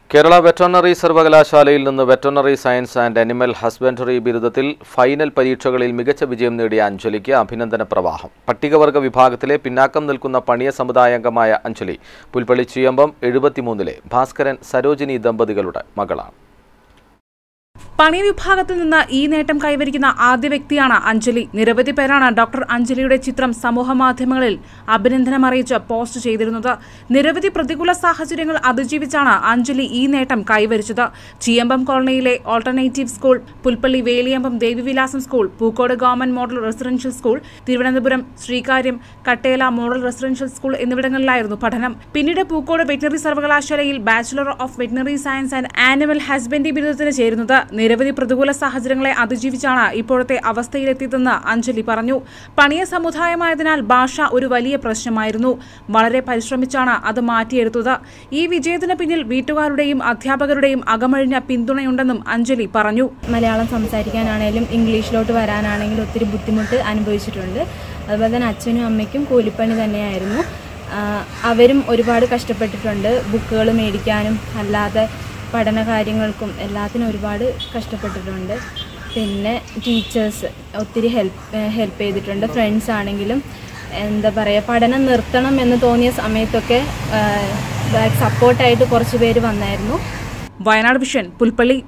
Kerala veterinary സർവകലാശാലയിൽ നിന്ന് veterinary science and animal husbandry ബിരുദത്തിൽ ഫൈനൽ പരീക്ഷകളിൽ മികച്ച വിജയം നേടിയ അഞ്ജലിക്ക് അഭിനന്ദന പ്രവാഹം പട്ടികവർഗ വിഭാഗത്തിലെ പിന്നാക്കം നിൽക്കുന്ന പണിയ സമുദായാംഗമായ അഞ്ജലി പുൽപ്പള്ളി ചീയമ്പം എഴുപത്തിമൂന്നിലെ ഭാസ്കരൻ സരോജിനി ദമ്പതികളുടെ മകളാണ് പണി വിഭാഗത്തിൽ നിന്ന് ഈ നേട്ടം കൈവരിക്കുന്ന ആദ്യ വ്യക്തിയാണ് അഞ്ജലി നിരവധി പേരാണ് ഡോക്ടർ അഞ്ജലിയുടെ ചിത്രം സമൂഹ മാധ്യമങ്ങളിൽ അഭിനന്ദനം അറിയിച്ച് പോസ്റ്റ് ചെയ്തിരുന്നത് നിരവധി പ്രതികൂല സാഹചര്യങ്ങൾ അതിജീവിച്ചാണ് അഞ്ജലി ഈ നേട്ടം കൈവരിച്ചത് ചീയമ്പം കോളനിയിലെ alternative school Pulpally Veliyambam Devivilasam school Pookode government model residential school Thiruvananthapuram Sreekaryam Kattela model residential school എന്നിവിടങ്ങളിലായിരുന്നു പഠനം പിന്നീട് പൂക്കോട് വെറ്റിനറി സർവകലാശാലയിൽ bachelor of veterinary science and animal husbandry ബിരുദത്തിന് ചേരുന്നത് നിരവധി പ്രതികൂല സാഹചര്യങ്ങളെ അതിജീവിച്ചാണ് ഇപ്പോഴത്തെ അവസ്ഥയിലെത്തിയതെന്ന് അഞ്ജലി പറഞ്ഞു പണിയ സമുദായമായതിനാൽ ഭാഷ ഒരു വലിയ പ്രശ്നമായിരുന്നു വളരെ പരിശ്രമിച്ചാണ് അത് മാറ്റിയെടുത്തത് ഈ വിജയത്തിന് പിന്നിൽ വീട്ടുകാരുടെയും അധ്യാപകരുടെയും അകമഴിഞ്ഞ പിന്തുണയുണ്ടെന്നും അഞ്ജലി പറഞ്ഞു മലയാളം സംസാരിക്കാനാണേലും ഇംഗ്ലീഷിലോട്ട് വരാനാണെങ്കിലും ഒത്തിരി ബുദ്ധിമുട്ട് അനുഭവിച്ചിട്ടുണ്ട് അതുപോലെ തന്നെ അച്ഛനും അമ്മയ്ക്കും കൂലിപ്പണി തന്നെയായിരുന്നു ആഹ് അവരും ഒരുപാട് കഷ്ടപ്പെട്ടിട്ടുണ്ട് ബുക്കുകൾ മേടിക്കാനും അല്ലാതെ പഠന കാര്യങ്ങൾക്കും എല്ലാത്തിനും ഒരുപാട് കഷ്ടപ്പെട്ടിട്ടുണ്ട് പിന്നെ ടീച്ചേഴ്സ് ഒത്തിരി ഹെൽപ്പ് ഹെൽപ്പ് ചെയ്തിട്ടുണ്ട് ഫ്രണ്ട്സ് ആണെങ്കിലും എന്താ പറയുക പഠനം നിർത്തണം എന്ന് തോന്നിയ സമയത്തൊക്കെ സപ്പോർട്ടായിട്ട് കുറച്ച് പേര് വന്നായിരുന്നു വയനാട് വിഷൻ പുൽപ്പള്ളി